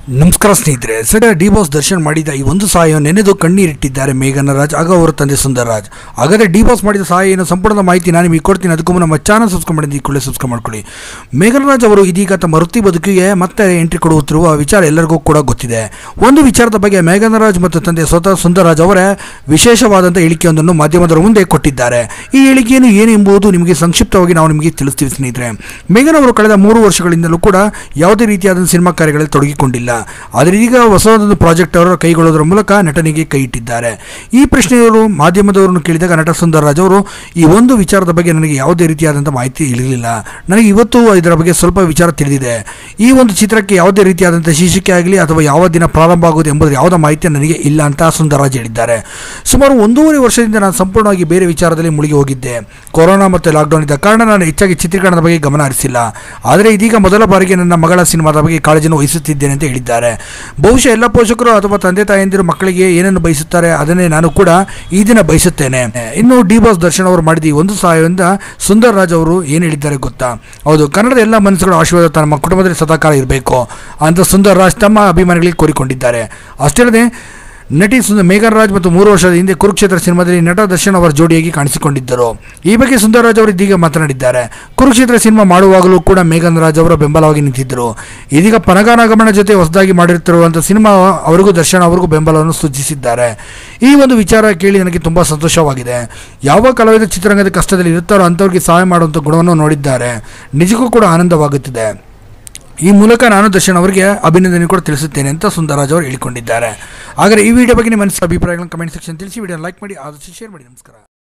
ನಮಸ್ಕಾರ ಸ್ನೇಹಿತರೆ ಸಡ D boss Darshan ಮಾಡಿದ ಈ ಒಂದು ಸಹಾಯ ನೆನೆದು ಕಣ್ಣೀರಿಟ್ಟಿದ್ದಾರೆ ಮೇಘನ ರಾಜ್ ಆಗ ಅವರ ತಂದೆ ಸುಂದರ್ ರಾಜ್ ಹಾಗಾದ್ರೆ ಡಿ ಬಾಸ್ ಮಾಡಿದ ಸಹಾಯ ಏನು ಸಂಪೂರ್ಣ ಮಾಹಿತಿ ನಾನು ನಿಮಗೆ ಕೊಡ್ತೀನಿ ಅದಕ್ಕೂ ಮುನ್ನ ನಮ್ಮ ಚಾನಲ್ ಸಬ್ಸ್ಕ್ರೈಬ್ ಮಾಡಿದ್ದು ಈ ಕೂಡಲೇ ಸಬ್ಸ್ಕ್ರೈಬ್ ಮಾಡ್ಕೊಳ್ಳಿ ಮೇಘನ ರಾಜ್ ಅವರು ಇದೀಗ ತಮ್ಮ ವೃತ್ತಿ ಬದುಕಿಗೆ ಮತ್ತೆ ಎಂಟ್ರಿ ಕೊಡುತ್ತಿರುವ ವಿಚಾರ ಎಲ್ಲರಿಗೂ ಕೂಡ ಗೊತ್ತಿದೆ ಒಂದು ವಿಚಾರದ ಬಗ್ಗೆ ಮೇಘನ ರಾಜ್ ಮತ್ತು ತಂದೆ ಸ್ವತಃ ಸುಂದರ್ ರಾಜ್ ಅವರೇ ವಿಶೇಷವಾದಂಥ ಹೇಳಿಕೆಯೊಂದನ್ನು ಮಾಧ್ಯಮದವರ ಮುಂದೆ ಕೊಟ್ಟಿದ್ದಾರೆ ಈ ಹೇಳಿಕೆಯನ್ನು ಏನು ಎಂಬುದು ನಿಮಗೆ ಸಂಕ್ಷಿಪ್ತವಾಗಿ ನಾವು ನಿಮಗೆ ತಿಳಿಸ್ತೀವಿ ಸ್ನೇಹಿತರೆ ಮೇಘನ್ ಅವರು ಕಳೆದ ಮೂರು ವರ್ಷಗಳಿಂದಲೂ ಕೂಡ ಯಾವುದೇ ರೀತಿಯಾದ ಸಿನಿಮಾ ಕಾರ್ಯಗಳಲ್ಲಿ ತೊಡಗಿಕೊಂಡಿಲ್ಲ ಆದರೆ ಈಗ ಹೊಸದೊಂದು ಪ್ರಾಜೆಕ್ಟ್ ಅವರು ಕೈಗೊಳ್ಳೋದ್ರ ಮೂಲಕ ನಟನಿಗೆ ಕೈ ಇಟ್ಟಿದ್ದಾರೆ ಈ ಪ್ರಶ್ನೆಯವರು ಮಾಧ್ಯಮದವರನ್ನು ಕೇಳಿದಾಗ ನಟ ಸುಂದರ್ ರಾಜ್ ಅವರು ಈ ಒಂದು ವಿಚಾರದ ಬಗ್ಗೆ ನನಗೆ ಯಾವುದೇ ರೀತಿಯಾದಂಥ ಮಾಹಿತಿ ಇರಲಿಲ್ಲ ನನಗೆ ಇವತ್ತು ಇದರ ಬಗ್ಗೆ ಸ್ವಲ್ಪ ವಿಚಾರ ತಿಳಿದಿದೆ ಈ ಒಂದು ಚಿತ್ರಕ್ಕೆ ಯಾವುದೇ ರೀತಿಯಾದಂಥ ಶೀರ್ಷಿಕೆ ಆಗಲಿ ಅಥವಾ ಯಾವ ದಿನ ಪ್ರಾರಂಭ ಆಗುವುದು ಎಂಬುದರ ಯಾವುದೇ ಮಾಹಿತಿ ನನಗೆ ಇಲ್ಲ ಅಂತ ಸುಂದರ್ ರಾಜ್ ಹೇಳಿದ್ದಾರೆ ಸುಮಾರು ಒಂದೂವರೆ ವರ್ಷದಿಂದ ನಾನು ಸಂಪೂರ್ಣವಾಗಿ ಬೇರೆ ವಿಚಾರದಲ್ಲಿ ಮುಳುಗಿ ಹೋಗಿದ್ದೆ ಕೊರೋನಾ ಮತ್ತು ಲಾಕ್ಡೌನ್ ಇದ್ದ ಕಾರಣ ನಾನು ಹೆಚ್ಚಾಗಿ ಚಿತ್ರೀಕರಣದ ಬಗ್ಗೆ ಗಮನ ಹರಿಸಿಲ್ಲ ಆದರೆ ಇದೀಗ ಮೊದಲ ಬಾರಿಗೆ ನನ್ನ ಮಗಳ ಸಿನಿಮಾದ ಬಗ್ಗೆ ಕಾಳಜಿಯನ್ನು ವಹಿಸುತ್ತಿದ್ದೇನೆ ಅಂತ ಹೇಳಿದ್ದಾರೆ ಬಹುಶಃ ಎಲ್ಲ ಪೋಷಕರು ಅಥವಾ ತಂದೆ ತಾಯಂದಿರು ಮಕ್ಕಳಿಗೆ ಏನನ್ನು ಬಯಸುತ್ತಾರೆ ಅದನ್ನೇ ನಾನು ಕೂಡ ಈ ದಿನ ಬಯಸುತ್ತೇನೆ ಇನ್ನು ಡಿ ಬಾಸ್ ದರ್ಶನ್ ಅವರು ಮಾಡಿದ ಈ ಒಂದು ಸಹಾಯದಿಂದ ಸುಂದರ್ ರಾಜ್ ಅವರು ಏನು ಹೇಳಿದ್ದಾರೆ ಗೊತ್ತಾ ಹೌದು ಕನ್ನಡದ ಎಲ್ಲ ಮನಸ್ಸುಗಳ ಆಶೀರ್ವಾದ ತಮ್ಮ ಕುಟುಂಬದಲ್ಲಿ ಸದಾಕಾಲ ಇರಬೇಕು ಅಂತ ಸುಂದರ್ ರಾಜ್ ತಮ್ಮ ಅಭಿಮಾನಿಗಳಿಗೆ ಕೋರಿಕೊಂಡಿದ್ದಾರೆ ಅಷ್ಟೇ ಅಲ್ಲದೆ ನಟಿ ಸುಂದರ್ ಮೇಘನ್ ರಾಜ್ ಮತ್ತು ಮೂರು ವರ್ಷದ ಹಿಂದೆ ಕುರುಕ್ಷೇತ್ರ ಸಿನಿಮಾದಲ್ಲಿ ನಟ ದರ್ಶನ್ ಅವರ ಜೋಡಿಯಾಗಿ ಕಾಣಿಸಿಕೊಂಡಿದ್ದರು ಈ ಬಗ್ಗೆ ಸುಂದರ್ ರಾಜ್ ಅವರು ಇದೀಗ ಮಾತನಾಡಿದ್ದಾರೆ ಕುರುಕ್ಷೇತ್ರ ಸಿನಿಮಾ ಮಾಡುವಾಗಲೂ ಕೂಡ ಮೇಘನ್ ರಾಜ್ ಅವರ ಬೆಂಬಲವಾಗಿ ನಿಂತಿದ್ದರು ಇದೀಗ ಪನಗಾನಾಗಮನ ಜೊತೆ ಹೊಸದಾಗಿ ಮಾಡಿರುತ್ತಿರುವಂಥ ಸಿನಿಮಾ ಅವರಿಗೂ ದರ್ಶನ್ ಅವರಿಗೂ ಬೆಂಬಲವನ್ನು ಸೂಚಿಸಿದ್ದಾರೆ ಈ ಒಂದು ವಿಚಾರ ಕೇಳಿ ನನಗೆ ತುಂಬ ಸಂತೋಷವಾಗಿದೆ ಯಾವ ಕಲಾವಿದ ಚಿತ್ರರಂಗದ ಕಷ್ಟದಲ್ಲಿ ಇರುತ್ತಾರೋ ಅಂಥವ್ರಿಗೆ ಸಹಾಯ ಮಾಡುವಂಥ ಗುಣವನ್ನು ನೋಡಿದ್ದಾರೆ ನಿಜಕ್ಕೂ ಕೂಡ ಆನಂದವಾಗುತ್ತಿದೆ ಈ ಮೂಲಕ ನಾನು ದರ್ಶನ್ ಅವರಿಗೆ ಅಭಿನಂದನೆ ಕೂಡ ತಿಳಿಸುತ್ತೇನೆ ಅಂತ ಸುಂದರರಾಜ್ ಅವರು ಹೇಳಿಕೊಂಡಿದ್ದಾರೆ ಹಾಗಾದರೆ ಈ ವಿಡಿಯೋ ಬಗ್ಗೆ ನಿಮ್ಮ ಮನಸ್ಸಿನ ಅಭಿಪ್ರಾಯಗಳನ್ನು ಕಮೆಂಟ್ ಸೆಕ್ಷನ್ ತಿಳಿಸಿ ವಿಡಿಯೋ ಲೈಕ್ ಮಾಡಿ ಆದಷ್ಟು ಶೇರ್ ಮಾಡಿ ನಮಸ್ಕಾರ